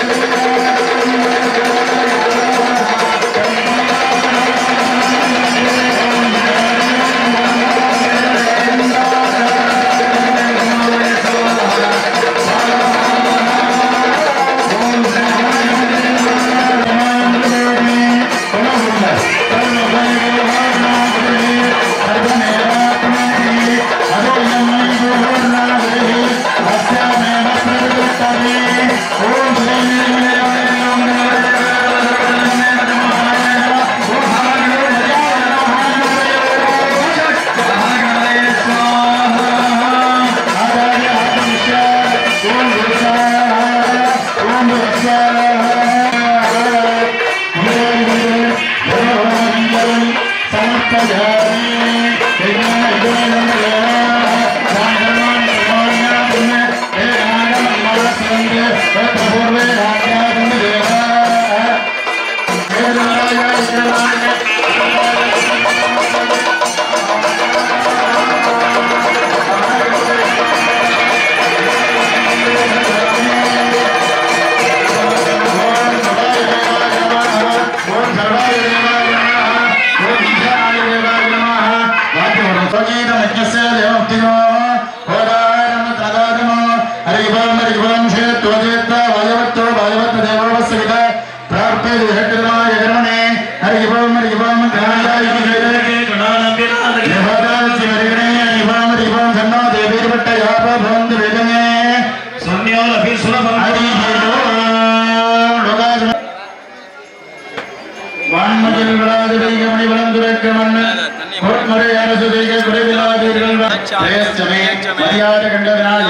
வான்மதில் விழாது வைக மணி வளர்ந்துரைக்க மன்னன் பொற்முறை அரசு வைக குறைவிலாதீர்கள் ஜெயஸ்டமே மரியாதை கண்ட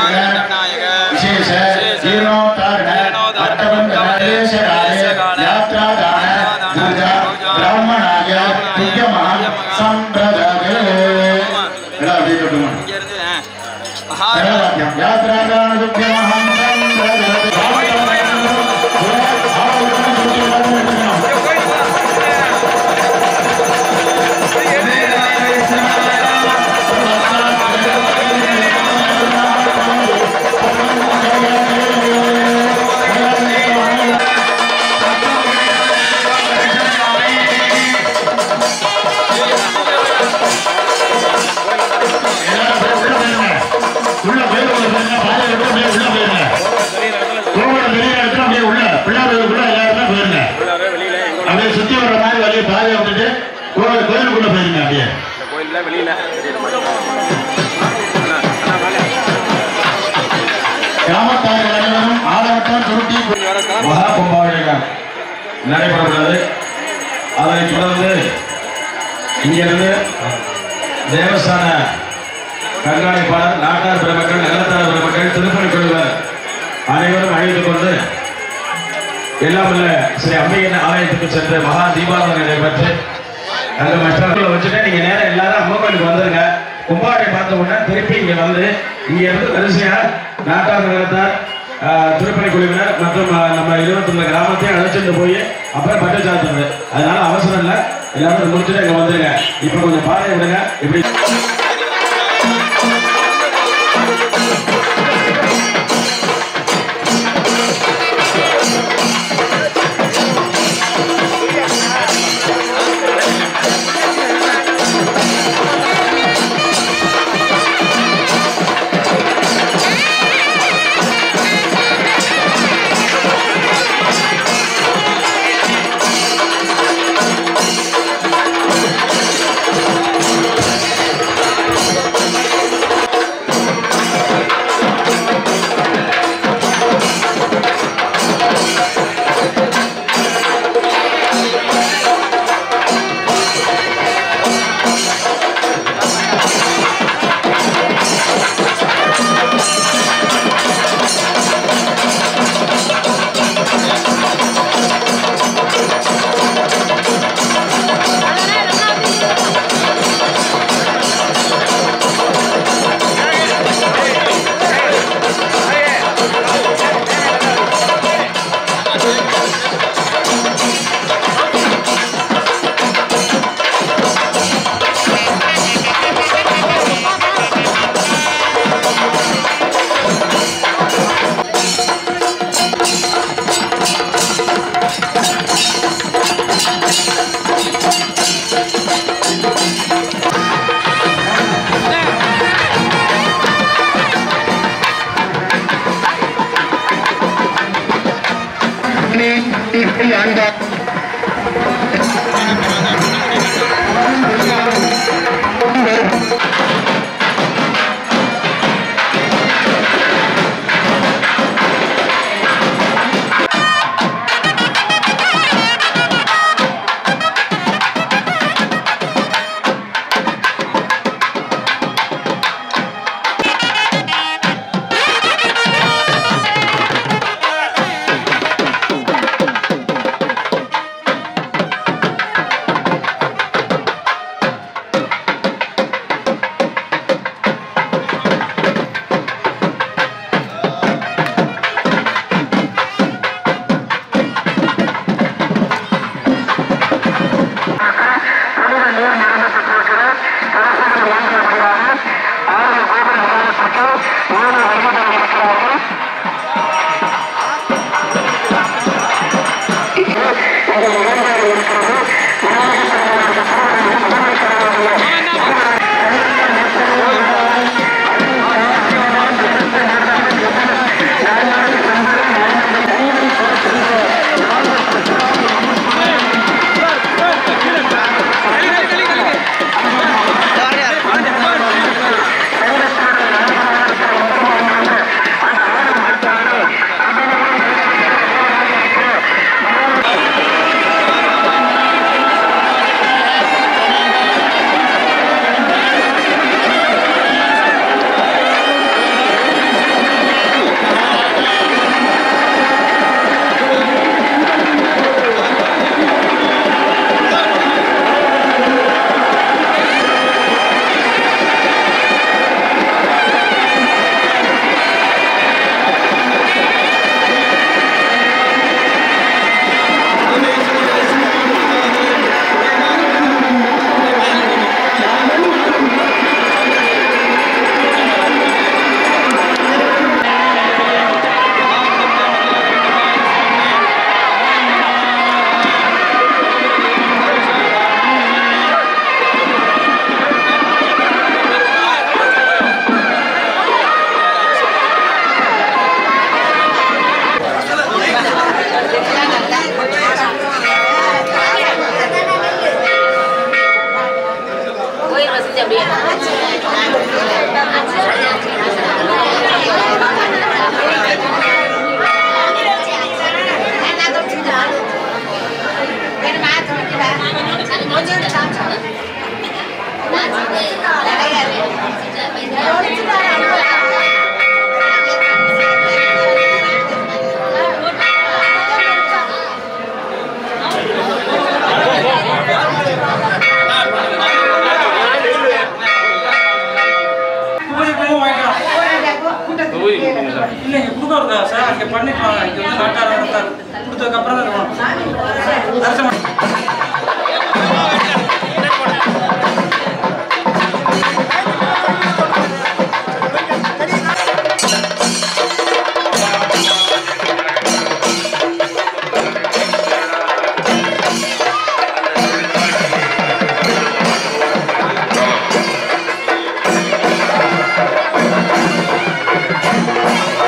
விநாயக விசேஷ ஜீர்ணோத்தாரண அட்டபந்த நடேசகாலே யாத்ராதான பூஜா பிராமணாய துக்கியமா சம்பிரதே எல்லாம் அப்படியே கட்டுமா சரவாக்கியம் யாத்ராதான துக்கியமஹம் உள்ள போயிருங்க பாதை விட்டு அப்படியே உள்ள போயிருங்க கோவில வெளியில எடுத்து அப்படியே உள்ள பிள்ளாருக்குள்ள எல்லாருமே போயிருங்க அப்படியே சுத்தி வர்ற மாதிரி வழியை பாதை விட்டுட்டு கோவில் கோயிலுக்குள்ள போயிருங்க அப்படியே கோயில்ல வெளியில கிராமத்தார்கள் அனைவரும் ஆலவட்டம் சுருட்டி மகா கும்பாபிஷேகம் நடைபெறவுள்ளது அதனைத் தொடர்ந்து இங்கிருந்து தேவஸ்தான கண்காணிப்பாளர் நாட்டார் பெருமக்கள் நகரத்தார் பெருமக்கள் திருப்பணி குழுவர் அனைவரும் அழைத்துக் கொண்டு எல்லாம் உள்ள ஸ்ரீ அம்பிகையின் ஆலயத்துக்கு சென்று மகா தீபாவளி நடைபெற்று அங்க மற்றவர்களை வச்சுட்டு நீங்க நேரம் எல்லாரும் அம்மா கோயிலுக்கு வந்துருங்க கும்பாடை பார்த்த உடனே திருப்பி இங்க வந்து இங்க இருந்து வரிசையா நாட்டார் நகரத்தார் ஆஹ், திருப்பணி குழுவினர் மற்றும் ஆஹ், நம்ம இருபத்தொன்னு கிராமத்தையும் அழைச்சிட்டு போய் அப்புறம் பட்டு சாத்துறது அதனால அவசரம் இல்லை எல்லாரும் இதை முடிச்சுட்டு இங்க வந்துருங்க இப்ப கொஞ்சம் பாதை விடுங்க இப்படி ஆ பள்ளி இசை ஆண்டா கோயில் வசதி அப்படியே இல்லைங்க கொடுக்கறதா சார் அங்கே பண்ணிப்பாங்க இங்கே வந்து நாட்டார நடத்தாரு கொடுத்ததுக்கப்புறம் தான் இருக்கணும் தரிசனம்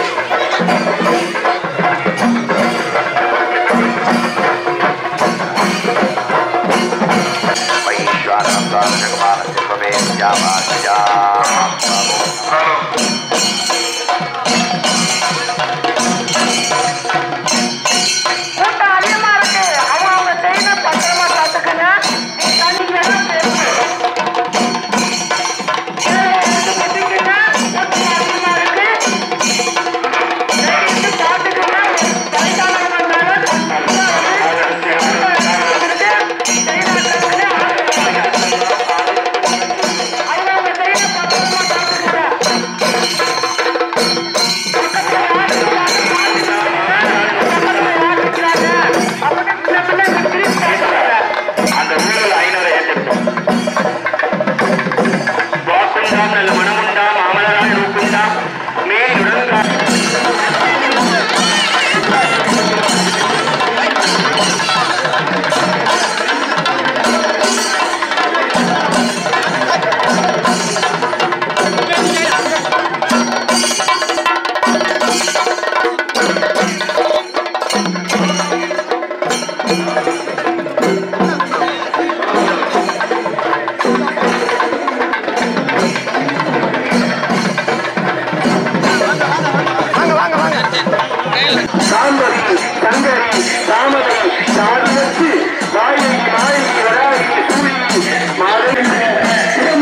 ஆ சங்கரி தாமரை சாதுவத்து வாயகி மாயகி வராகி சூழி மாலை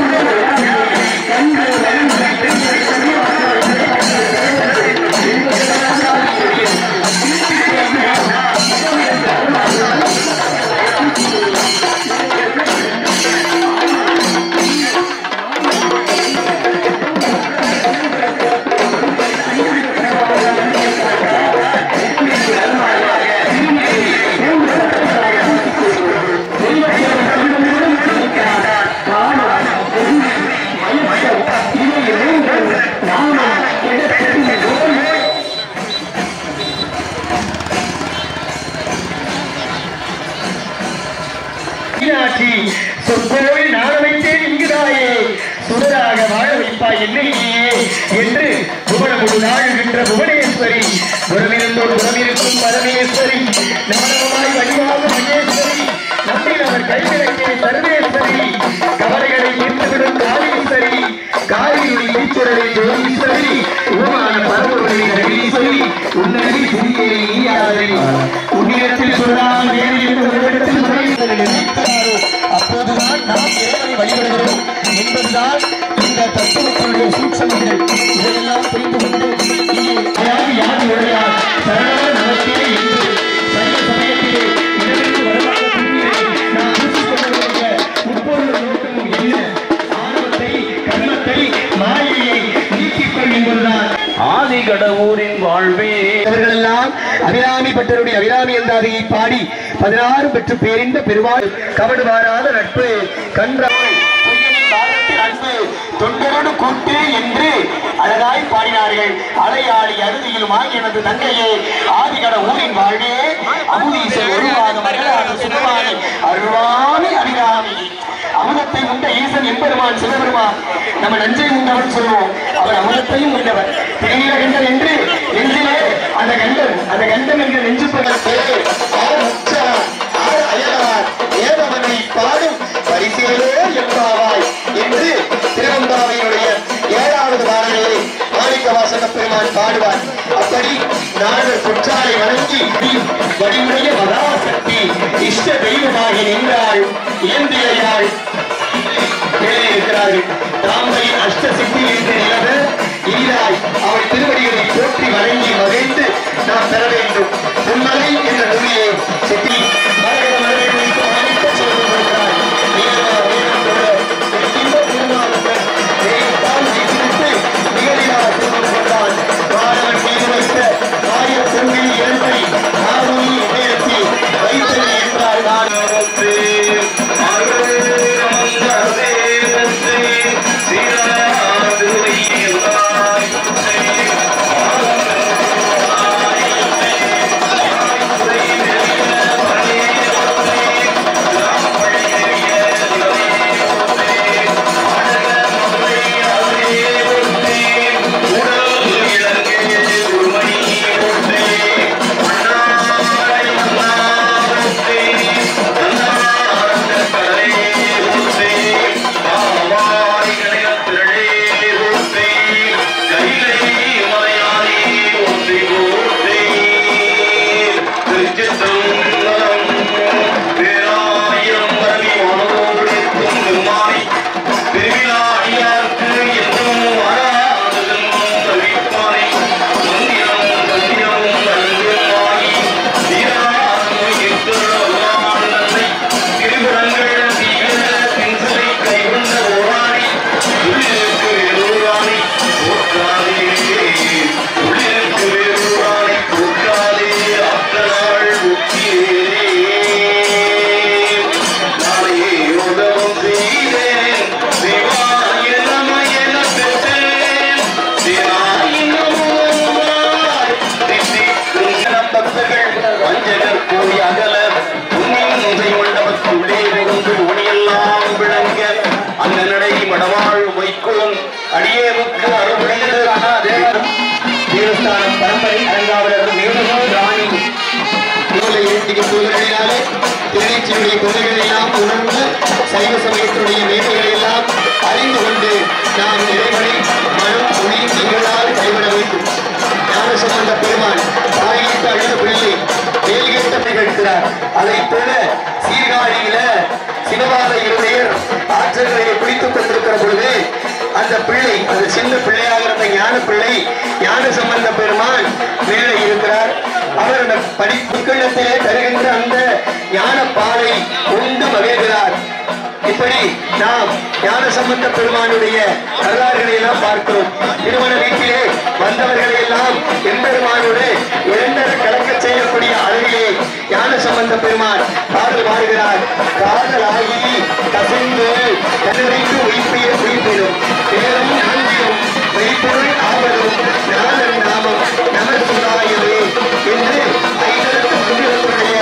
மீனாட்சி சொற்போய் நாள வைத்தேன் இங்குதாயே சுடராக வாழ வைப்பாய் என்னையே என்று புவனமுடு நாழுகின்ற புவனேஸ்வரி புறமிருந்தோடு புறமிருக்கும் பரமேஸ்வரி நாடகமாய் வடிவாக மகேஸ்வரி நம்பினவர் கைவிளக்கே சர்வேஸ்வரி கவலைகளை தீர்த்துவிடும் காளீஸ்வரி காளியுடைய ஈஸ்வரனை ஜோதீஸ்வரி உமான பரம்பொருளை ஜெகதீஸ்வரி உன்னடி சிறியே நீயாதரி உன்னிடத்தில் சொல்லால் வேறு எந்த உலகத்தில் முறையில் நினைக்கிறாரோ அப்போதுதான் நாம் இறைவனை வழிபடுகிறோம் என்பதுதான் இந்த தத்துவத்தினுடைய சூட்சமங்கள் இதையெல்லாம் புரிந்து கொண்டு இங்கே யாது யாது உடையார் சரண நமக்கே என்று சரிய சமயத்திலே இடமிருந்து வருவாக திரும்பியே நாம் பூசிக்கொள்ளக்கூடிய முப்பொருள் நோக்கமும் என்ன ஆணவத்தை கர்மத்தை மாயையை நீக்கிக்கொள் என்பதுதான் ஆதி கடவுரின் வாழ்வே அவர்களெல்லாம் அபிராமி பட்டருடைய அபிராமி என்றாதையை பாடி பதினாறு பெற்று பேரிந்த பெருவாள் கவடு வாராத நட்பு கன்றாய் பொய்யனின் பாதத்தில் அன்பு தொண்டரோடு கூட்டு என்று அழகாய் பாடினார்கள் அலையாளி அறுதியிலுமாய் எனது தங்கையே ஆதிகட ஊரின் வாழ்வே அமுதீசன் உருவாக மகளாக சுகமானி அருள்வாமி அபிராமி அமுதத்தை உண்ட ஈசன் எம்பெருமான் சிவபெருமான் நம்ம நஞ்சை உண்டவன் சொல்லுவோம் அவர் அமுதத்தையும் உண்டவர் திருநீலகண்டன் என்று நெஞ்சிலே அந்த கண்டன் அந்த கண்டன் என்ற நெஞ்சு ஏவமனை பாடும் பரிசீலோ என்பாவாய் என்று திருவம்பாவையுடைய ஏழாவது பாடலிலே மாணிக்க வாசக பெருமான் பாடுவார் அப்படி நாங்கள் குற்றாலை வணங்கி வடிவுடைய மகாசக்தி இஷ்ட தெய்வமாகி நின்றாள் இயந்திரையாள் மேலே இருக்கிறார்கள் தாம்பை அஷ்ட சித்தி என்று நிலவ ஈராய் அவள் திருவடிகளை போற்றி வணங்கி மகிழ்ந்து நாம் பெற வேண்டும் உண்மலை என்ற நூலிலே சித்தி மரகத மலரை வைத்து மாணிக்க சொல்லிக் கொடுக்கிறாய் நீரா நீரம் தொட இன்ப திருமாவளவன் நேயத்தால் ஜெயித்து நிகழிலா செல்வம் கொண்டான் வாழவன் மீது வைத்த ஆயிரம் பொங்கில் இரண்டை நானூறி நேரத்தில் வைத்தது என்றால் நான் அடியேவுக்கு அருள்புரிந்து தேவஸ்தானம் பரம்பரை அரங்காவலர் மேலும் ராணி நூலை எழுதிய தூதர்களினாலே திருநீச்சியுடைய கொள்கைகள் எல்லாம் உணர்ந்து சைவ சமயத்தினுடைய மேன்மைகளை எல்லாம் அறிந்து கொண்டு நாம் இறைவனை மனம் மொழி நிகழால் கைவிட வேண்டும் ஞானசம்பந்த பெருமான் தாயிட்டு அழுத பிள்ளை வேல்கேட்ட நிகழ்கிறார் அதைப் போல சீர்காழியில சிவபாத இருதையர் ஆற்றல்களை குளித்துக் கொண்டிருக்கிற பொழுது அந்த பிள்ளை அந்த சின்ன பிள்ளையாக இருந்த ஞான பிள்ளை ஞான சம்பந்த பெருமான் மேலே இருக்கிறார் அவர் அந்த படிப்புக்கிழத்திலே தருகின்ற அந்த ஞான பாலை உண்டு மகிழ்கிறார் இப்படி நாம் ஞான சம்பந்த பெருமானுடைய வரலாறுகளை எல்லாம் பார்க்கிறோம் திருமண வீட்டிலே வந்தவர்களை எல்லாம் எம்பெருமானோடு இரண்டர கலக்க செய்யக்கூடிய அளவிலே ஞான சம்பந்த பெருமான் பாடல் பாடுகிறார் காதல் ஆகி கசிந்து கதிரைக்கு உயிர்ப்பிய உயிர்ப்பிடும் பேரும் நான்கிலும் மெய்ப்பொருள் ஆவதும் நாதன் நாமம் நமச்சிவாயவே என்று ஐந்தெழுத்து மந்திரத்துடைய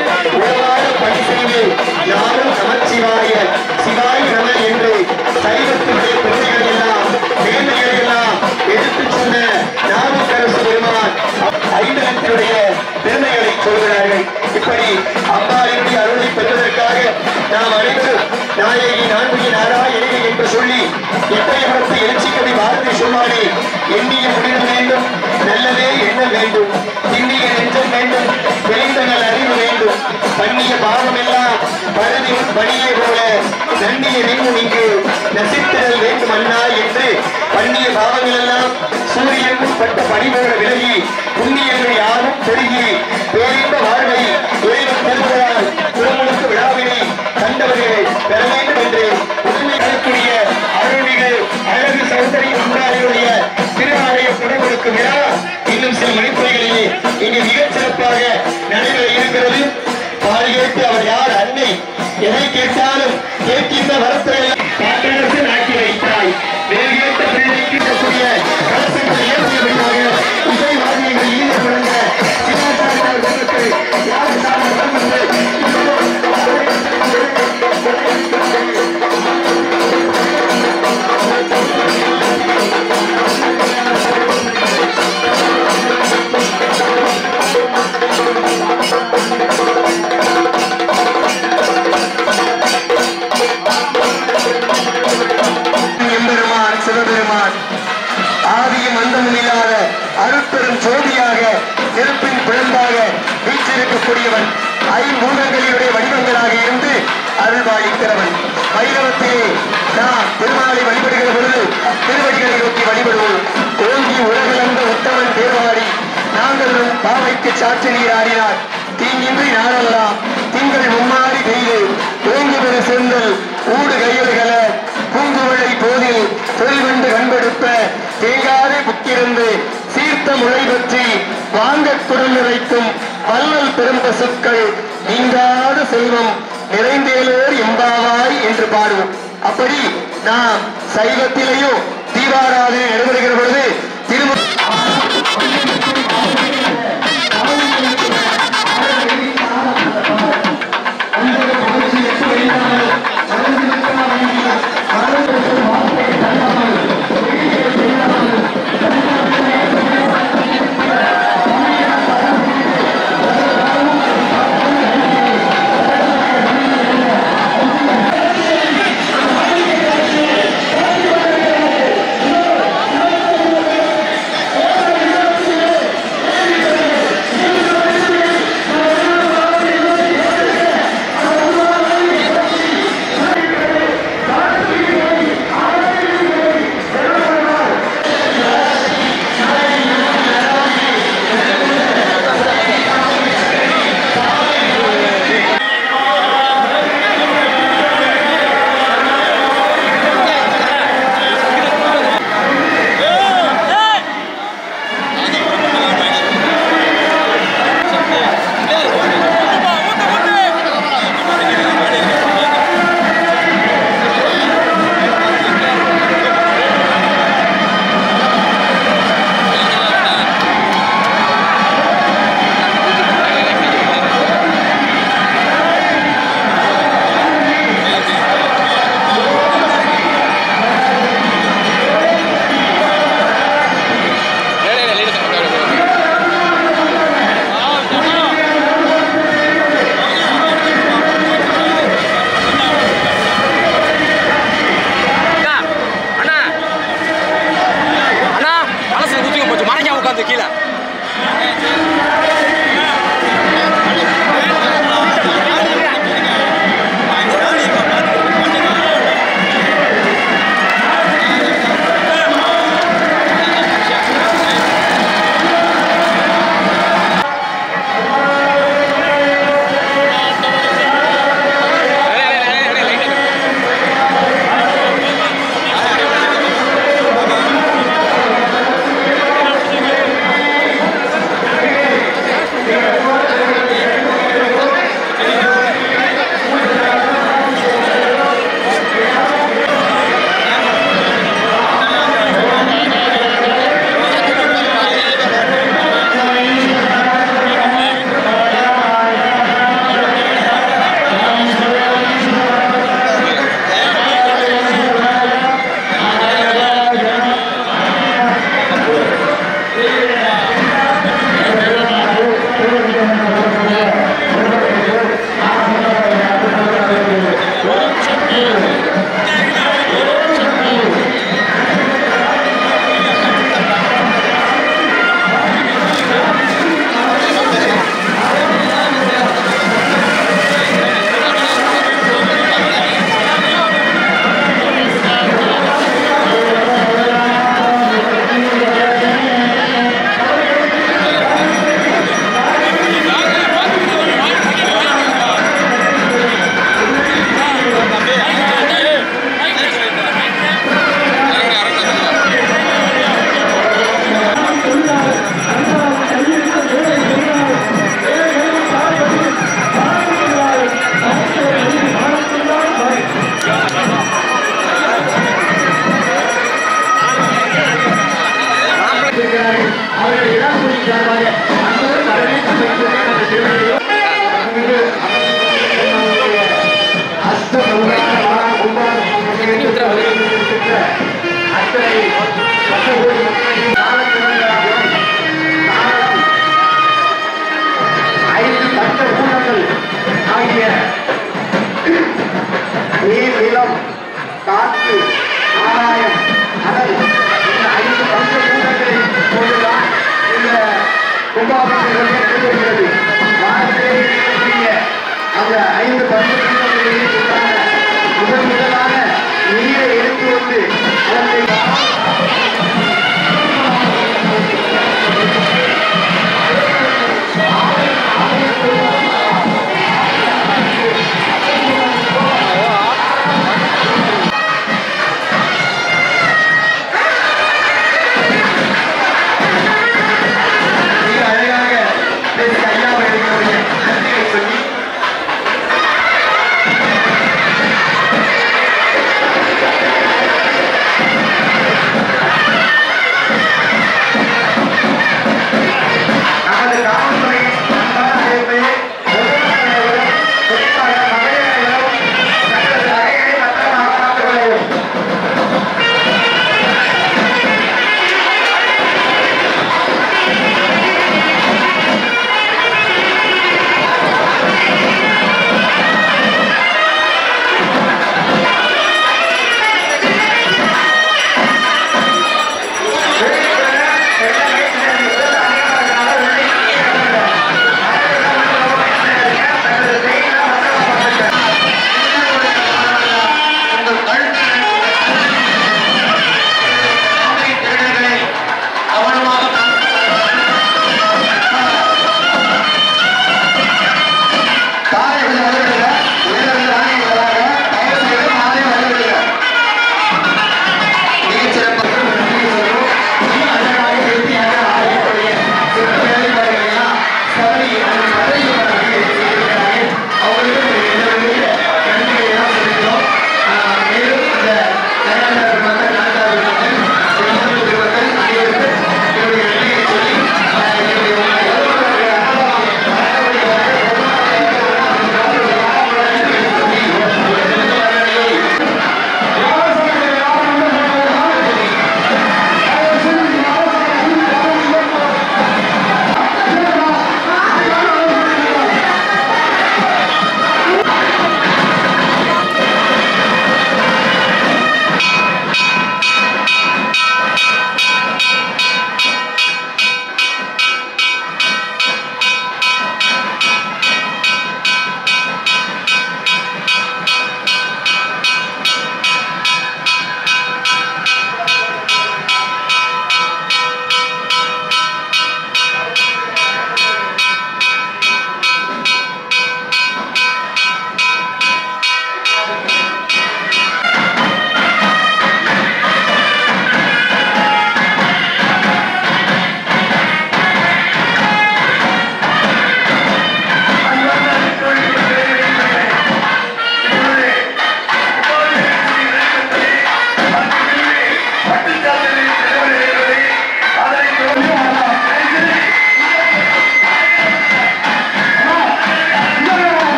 உறவாட பணி செய்து நானும் நமச்சிவாய சிவாய நம என்று சைவத்துடைய பெருமைகள் எல்லாம் மேன்மைகள் எல்லாம் எடுத்துச் சொன்ன நாமக்கரசு பெருமான் ஐந்தகத்தினுடைய பெருமைகளை சொல்கிறார்கள் இப்படி அம்பாளினுடைய அருளை பெறுவதற்காக நாம் அனைவரும் நாயகி நான்கு நாராயணி என்று சொல்லி எட்டயபுரத்து எழுச்சி கவி பாரதி சொன்னாலே எண்ணிய முடிவு வேண்டும் நல்லதே எண்ண வேண்டும் திண்ணிய நெஞ்சம் வேண்டும் தெளிந்தங்கள் அறிவு வேண்டும் பண்ணிய பாவம் எல்லாம் பருதி பணியை போல நன்னிய வேண்டும் இங்கு நசித்திடல் வேண்டும் அண்ணா என்று பண்ணிய பாவங்கள் எல்லாம் சூரியன் பட்ட பணி போல விலகி புண்ணியங்கள் யாரும் பெருகி பேரின்ப வாழ்வை இறைவன் தருவதால் திருமணத்து விழாவினை கண்டவர்கள் பெற வேண்டும் என்று உண்மை தரக்கூடிய அருள்மிகு அழகு சௌந்தரி அம்பாளுடைய திருநாளைய குடமுழுக்கு விழா இன்னும் சில மணித்துறைகளிலே இங்கு மிகச் சிறப்பாக நடைபெற இருக்கிறது பால் கேட்டு அவர் யார் அன்னை எதை கேட்டாலும் கேட்கின்ற வரத்தை காற்றரசு நாட்டி வைத்தாய் வேறு கேட்ட பிள்ளைக்கு இருக்கக்கூடிய கலசங்கள் ஏற்றியபடியாக இசை வாதியங்கள் ஈடுபடுங்க சிவாச்சாரியார் யார் எம்பெருமான் சிவபெருமான் ஆதியும் அந்தமும் இல்லாத அருட்பெரும் ஜோதியாக நெருப்பின் பிழம்பாக வீற்றிருக்கக்கூடியவன் ஐம்பூதங்களினுடைய வடிவங்களாக இருந்து அருள்வாழிக்கிறவன் வைரவத்திலே நாம் திருமாலை வழிபடுகிற பொழுது திருவடிகளை நோக்கி வழிபடுவோம் ஓங்கி உலகளந்த உத்தமன் தேவாடி நாங்களும் பாவைக்கு சாட்சி நீராடினார் தீங்கின்றி நாடெல்லாம் திங்கள் மும்மாறி பெய்து ஓங்கி பெரு செந்தல் ஊடு கையல்கள பூங்குவளை போதில் தொழில்வண்டு கண்பெடுப்ப தேங்காதே புக்கிருந்து சீர்த்த முளை பற்றி வாங்க குரல் நிறைக்கும் வல்லல் பெரும் பசுக்கள் நீங்காத செல்வம் நிறைந்தேலோர் எம்பாவாய் என்று பாடுவோம் அப்படி நாம் சைவத்திலேயும் தீபாராதனை நடைபெறுகிற பொழுது திருமண Thank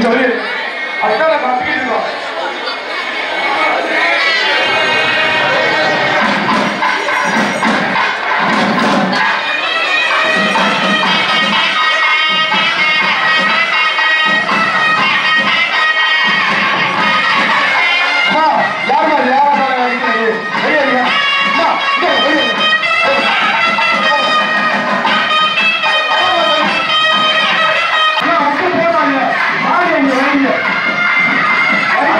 கொஞ்சம் வெளியே அக்கா நான் கத்திக்கிட்டு இருக்கோம் அம்மா, யாரும்மா இது? யாரா தானே நினைக்கிறது? வெளியே இருங்க. அம்மா, இங்க வாங்க, வெளியே இருங்க. அம்மா, மக்கள் போறாங்க. வாங்க இங்க, வாங்க.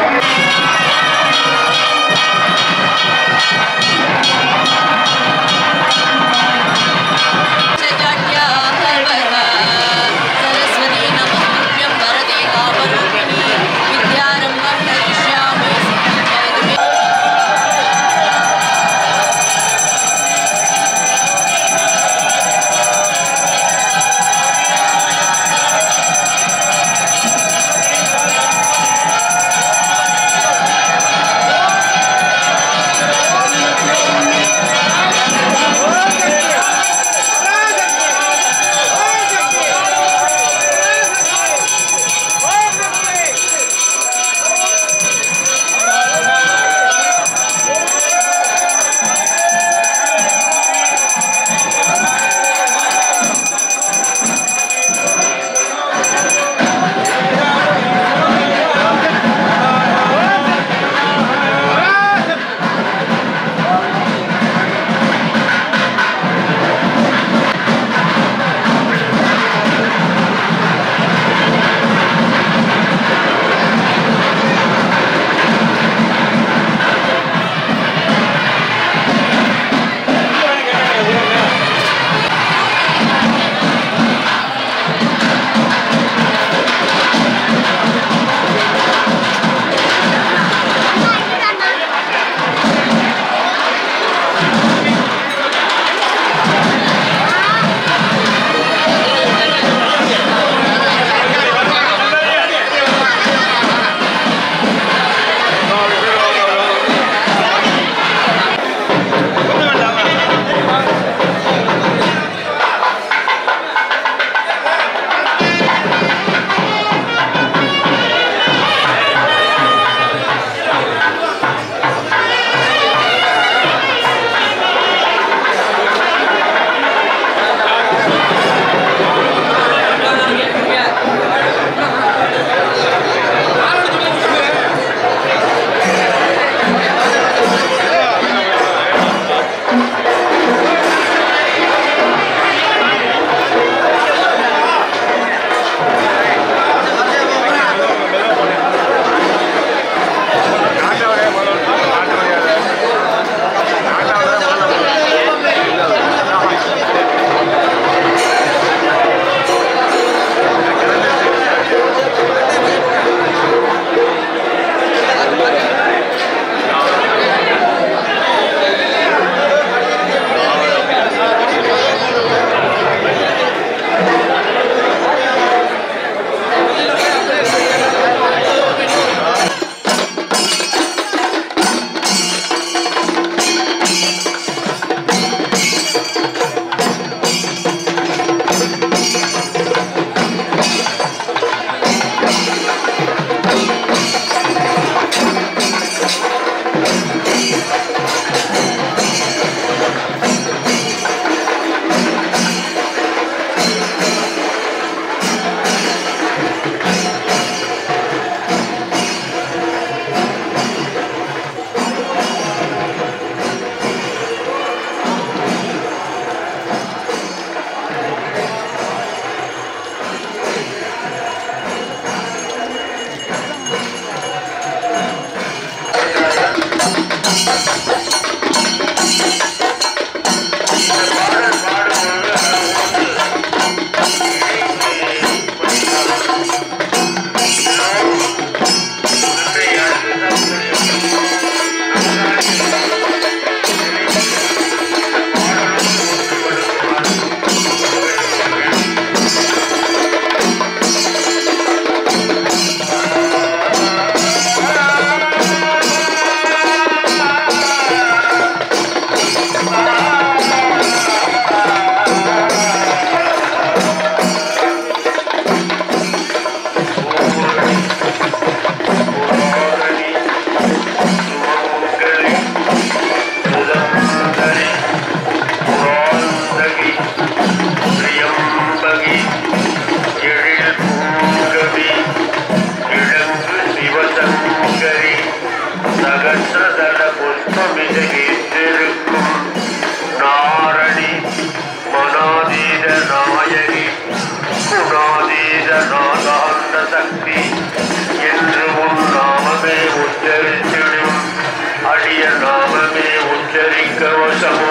அகிலாண்ட சக்தி என்று உன் நாமமே உச்சரித்திடும் அடிய நாமமே உச்சரிக்க வசமோ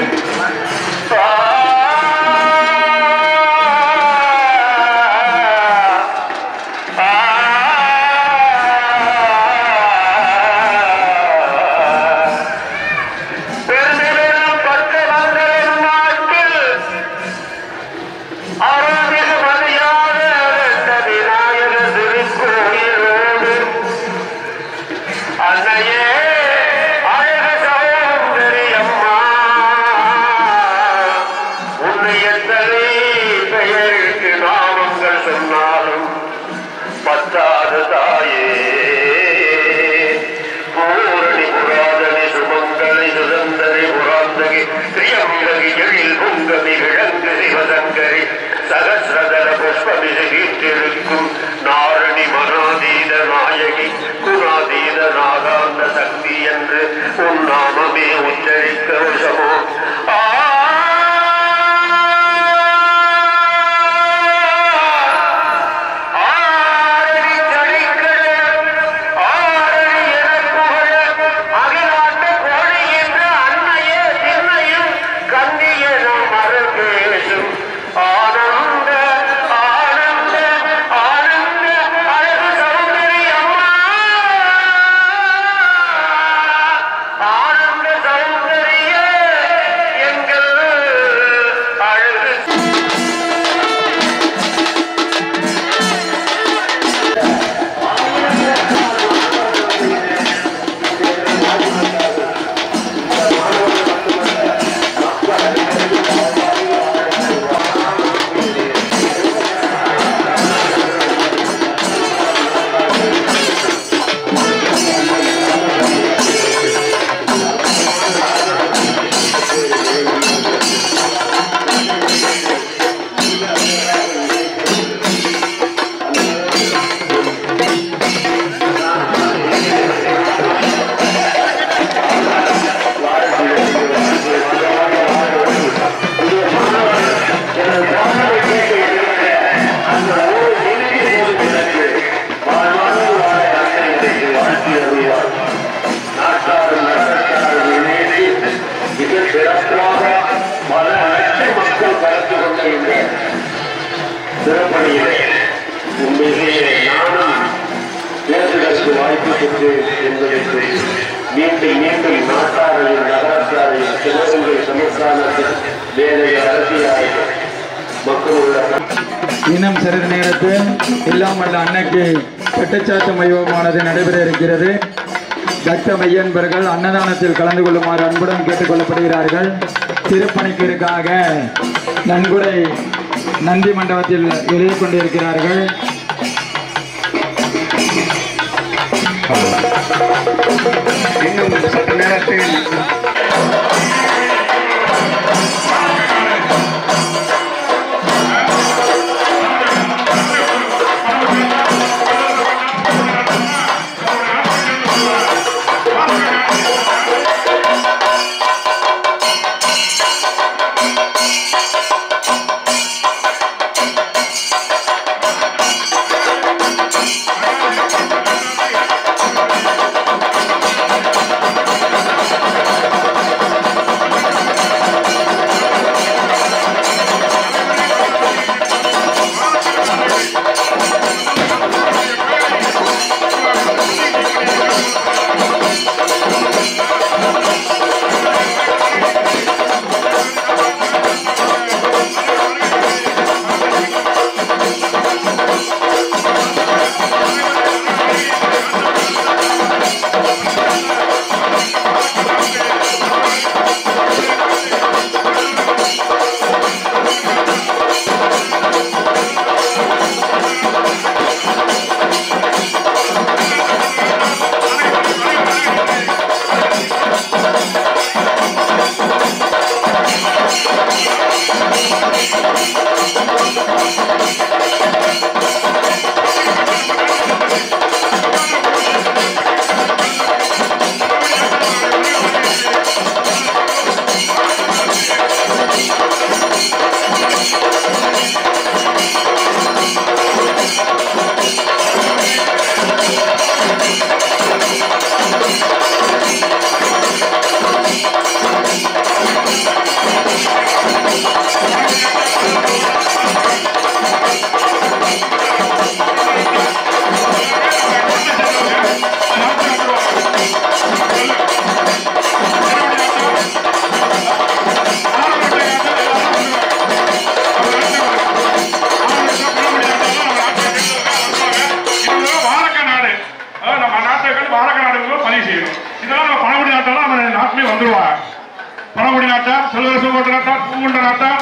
பெருமிதம் பத்து மந்திரம் நாட்டில் அருள்மிகு மதியாக இருந்த விநாயகர் திருக்கோயிலோடு அன்னையே அழகு சகோதரி அம்மா உன்னை எத்தனை பெயருக்கு நாமங்கள் சொன்னாலும் பத்தாது தாயே பூரணி புராதனி சுமங்கலி சுதந்தரி புராந்தகி திரியம்பகி எழில் புங்கமி விளங்கு சிவசங்கரி சகசிரதர புஷ்பமிது வீட்டிருக்கும் நாரணி மனாதீத நாயகி குணாதீத நாகாந்த சக்தி என்று உன் நாமமே உச்சரிக்க வசமோ ஆ ஆரணி ஜடிக்கட, ஆரணி எனப் புகழ, அகிலாண்ட கோடி என்ற அன்னையே திண்ணையும் கண்ணிய நாம் மறப்பேசும். ஆனந்த, ஆனந்த, ஆனந்த அழகு சௌந்தரி அம்மா. ஆனந்த சௌந்தரியே எங்கள் அழகு சிறப்பணியிலே உண்மையிலேயே நானும் பேசுவதற்கு வாய்ப்பு பெற்று என்பதை சொல்லி மீண்டும் மீண்டும் நாட்டாரையும் நகரத்தாரையும் சிவகங்கை சமஸ்தானத்தில் வேலை அரசியலாக மக்களுடைய இன்னும் சிறிது நேரத்தில் எல்லாம் வல்ல அன்னைக்கு பட்டுச்சாத்து மையமானது நடைபெற இருக்கிறது பக்த மையன்பர்கள் அன்னதானத்தில் கலந்து கொள்ளுமாறு அன்புடன் கேட்டுக்கொள்ளப்படுகிறார்கள் திருப்பணிக்கிற்காக நன்கொடை நந்தி மண்டபத்தில் எழுதி கொண்டிருக்கிறார்கள் இன்னும் சற்று நேரத்தில் ஆ தம்பி வந்துருவாங்க பழங்குடி நாட்டார் செல்வரசு கோட்டை நாட்டார் பூங்குண்ட நாட்டார்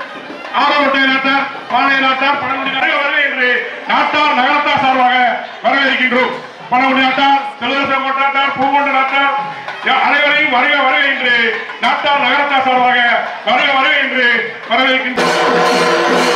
ஆரோட்டை நாட்டார் பாளைய நாட்டார் பழங்குடி நாட்டார் வருகை என்று நாட்டார் நகரத்தார் சார்பாக வரவேற்கின்றோம் பழங்குடி நாட்டார் செல்வரசு கோட்டை நாட்டார் பூங்குண்ட நாட்டார் யா- அனைவரையும் வருக வருக என்று நாட்டார் நகரத்தார் சார்பாக வருக வருக என்று வரவேற்கின்றோம்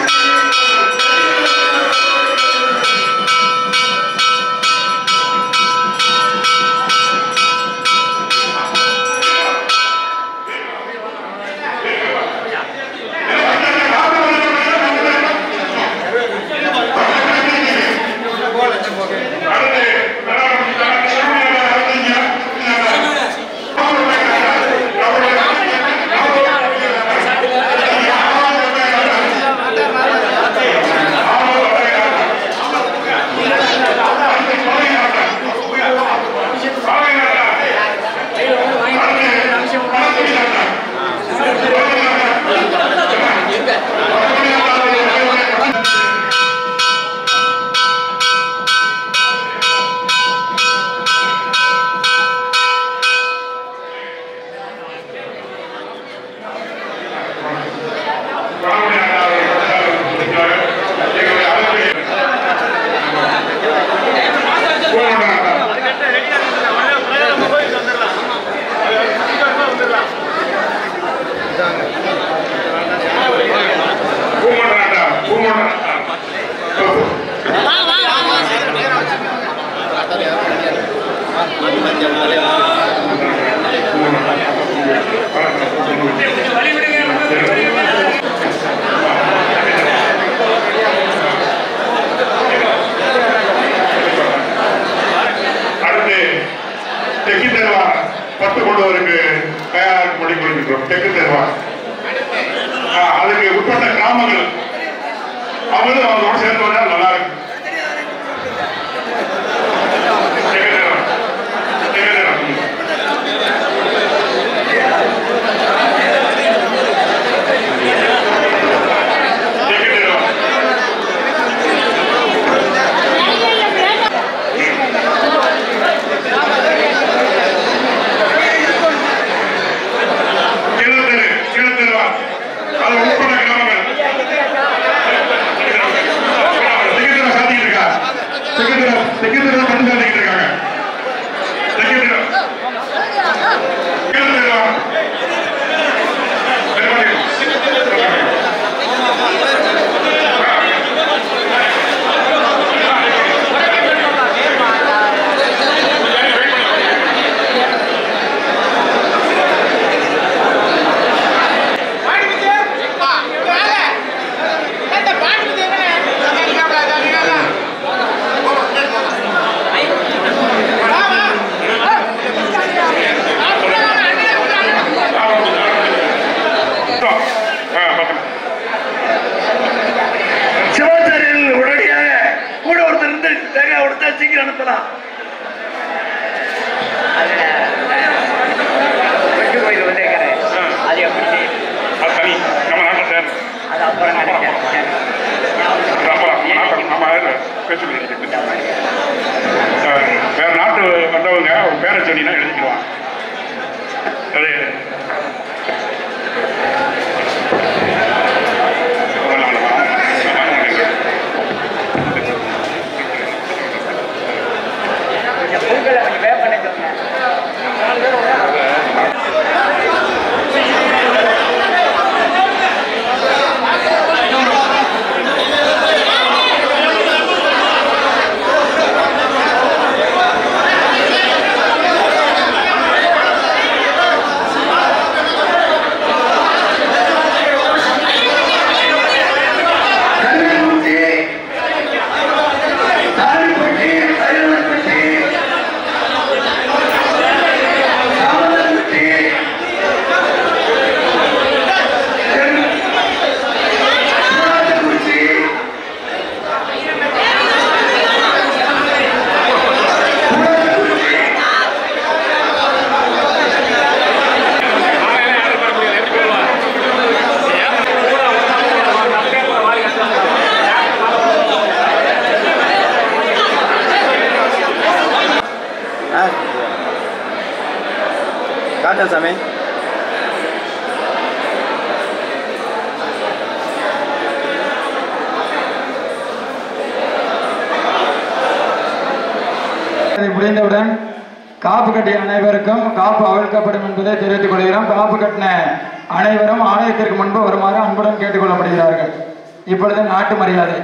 Thank இருக்கின்றோம் தெற்கு தேர்வார் அதுக்கு உட்பட்ட கிராமங்கள் அவங்களும் அவங்களோட சேர்ந்து வந்தால் நல்லா இருக்கும் தெற்கு தேர்வார். தெற்கு தேர்வார். ம். தெற்கு தேர்வார். கீழத்தெரு, கீழத்தெருவா. அது உட்பட்ட கிராமங்கள். தெற்குத்தெரு சாத்திக்கிட்டு இருக்கா? தெற்குத்தெரு, தெற்குத்தெரு மட்டும் சாத்திக்கிட்டு இருக்காங்க. தெற்குத்தெரு. கீழத்தெருவா. பெருமாள். ஆ, பக்கம். சிவாச்சாரியர்கள் உடனடியாக கூட ஒருத்தர் இருந்து தேங்காய் கொடுத்தா சீக்கிரம் அனுப்பலாம் அது தனி நம்ம நாட்டை சேர்ந்து நம்ம நாட்டை நம்ம பேச வேற நாட்டு வந்தவங்க ஒரு பேரை சொன்னீங்கன்னா எழுதிக்குவாங்க அது காட்டா சாமி இது முடிந்தவுடன் காப்பு கட்டிய அனைவருக்கும் காப்பு அவிழ்க்கப்படும் என்பதை தெரிவித்துக் கொள்கிறோம் காப்பு கட்டின அனைவரும் ஆலயத்திற்கு முன்பு வருமாறு அன்புடன் கேட்டுக்கொள்ளப்படுகிறார்கள் இப்பொழுது நாட்டு மரியாதை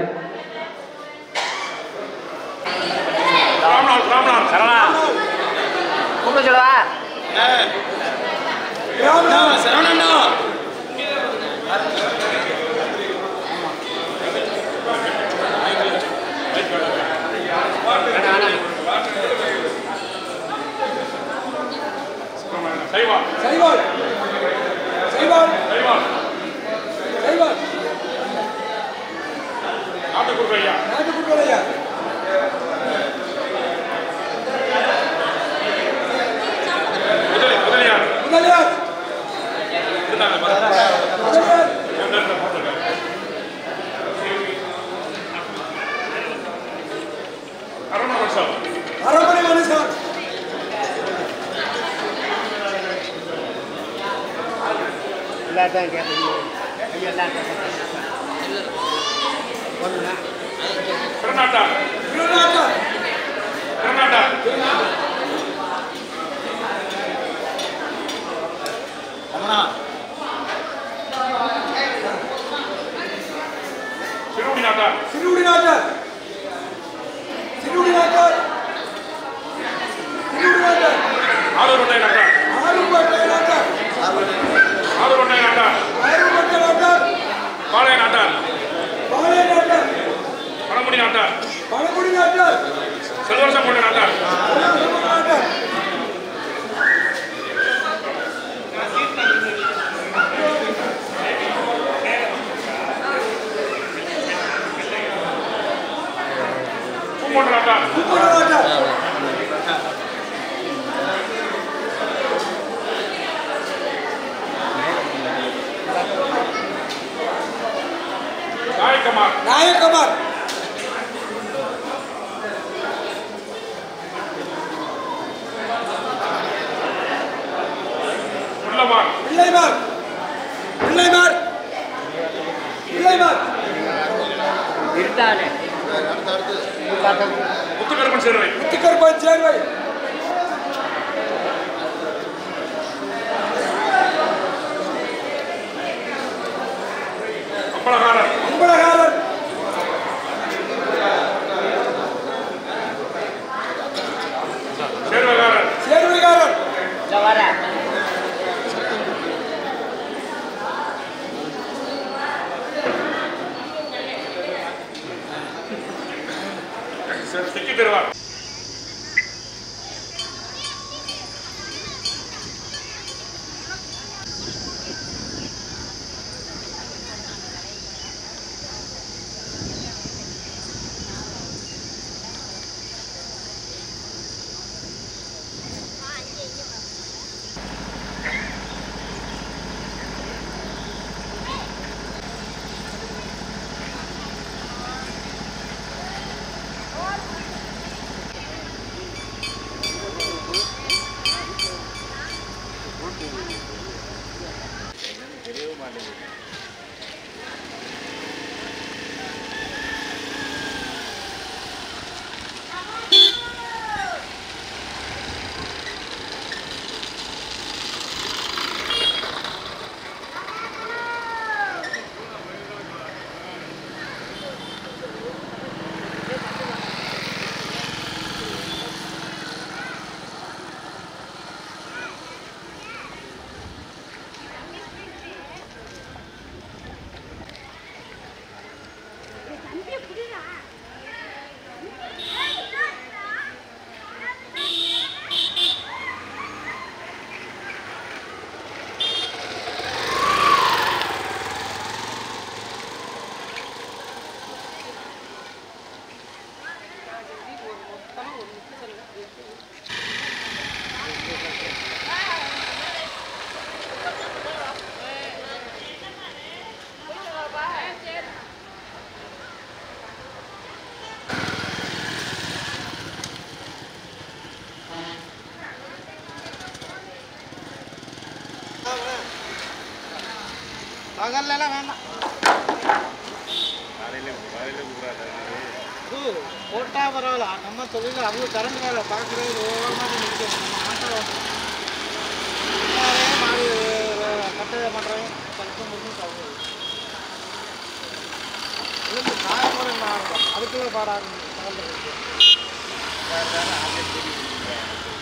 சைவம் சைவால் சைவால் சைவம் சைவால் நாட்டுக்குள்ள ஐயா நாட்டுக்குட்டையா முதலி முதலியார் முதலியார் இருந்தாங்க பாருங்க. முதலியார் எந்தெந்த போட்டிருக்காங்க. அருண வருஷம் அரண்மனை மனுஷன் கர்நாடகா திருநாட்டா கர்நாடகா சிறுகுடி நாட்டா சிறுகுடி நாட்டார் சிறுகுடி நாட்டார் சிறுகுடி நாட்டார் ஆலூருண்டை நாட்டா ஆறுபட்டை நாட்டார் ஆலூருண்டை நாட்டா ஆறுபட்டை நாட்டார் பாளைய நாட்டா பாளைய நாட்டார் பழமுடி நாட்டா பழங்குடி நாட்டார் செல்வரசம் கொண்ட நாட்டா நாட்டார் பூங்கொண்ட நாட்டார் நாயக்கமார் நாயக்கமார் உள்ளமார் பிள்ளைமார் பிள்ளைமார் பிள்ளைமார் முத்துக்கருப்பன் சேர்வை முத்துக்கருப்பான் சேர்வை அப்பளகாரர் அம்பலகாரர் சேர்வகாரர் சேர்வைகாரர் திக்கி தருவார் பகல்லாம் வேண்டாம் இது போட்டா பரவாயில்ல நம்ம தொழில் அவங்க கரண்ட் வேலை பார்க்குறது ஓரமாக நிற்கும் நம்ம ஆட்டோ எல்லாரையும் மாறி கட்டை பண்ணுறேன் கஷ்டம் முடிஞ்சு தவறு விழுந்து காயமுறை அதுக்குள்ளே பாட ஆரம்பிச்சு